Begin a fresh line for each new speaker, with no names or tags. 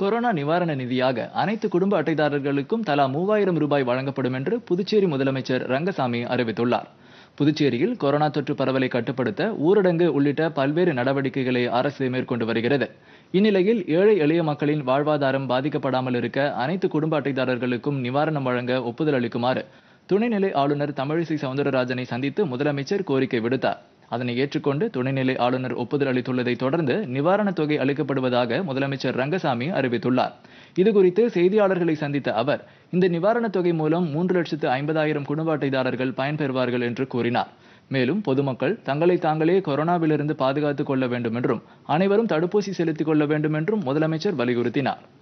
corona நிவாரண நிதியாக அனைத்து குடும்ப அட்டைதாரர்களுக்கும் தலா மூவாயிரம் ரூபாய் வழங்கப்படும் என்று புதுச்சேரி முதலமைச்சர் ரங்கசாமி அறிவித்துள்ளார் புதுச்சேரியில் கொரோனா தொற்று பரவலை கட்டுப்படுத்த ஊரடங்கு உள்ளிட்ட பல்வேறு நடவடிக்கைகளை அரசு மேற்கொண்டு வருகிறது இந்நிலையில் ஏழை எளிய மக்களின் வாழ்வாதாரம் பாதிக்கப்படாமல் இருக்க அனைத்து குடும்ப அட்டைதாரர்களுக்கும் நிவாரணம் வழங்க ஒப்புதல் அளிக்குமாறு துணைநிலை ஆளுநர் தமிழிசை சவுந்தரராஜனை சந்தித்து முதலமைச்சர் கோரிக்கை விடுத்தார் அதனை ஏற்றுக்கொண்டு துணைநிலை ஆளுநர் ஒப்புதல் அளித்துள்ளதை தொடர்ந்து நிவாரணத் தொகை அளிக்கப்படுவதாக முதலமைச்சர் ரங்கசாமி அறிவித்துள்ளார் இதுகுறித்து செய்தியாளர்களை சந்தித்த அவர் இந்த நிவாரணத் தொகை மூலம் மூன்று லட்சத்து ஐம்பதாயிரம் குடும்ப அட்டைதாரர்கள் பயன்பெறுவார்கள் என்று கூறினார் மேலும் பொதுமக்கள் தங்களை தாங்களே கொரோனாவிலிருந்து பாதுகாத்துக் கொள்ள வேண்டும் என்றும் அனைவரும் தடுப்பூசி செலுத்திக் கொள்ள வேண்டும் என்றும் முதலமைச்சர் வலியுறுத்தினார்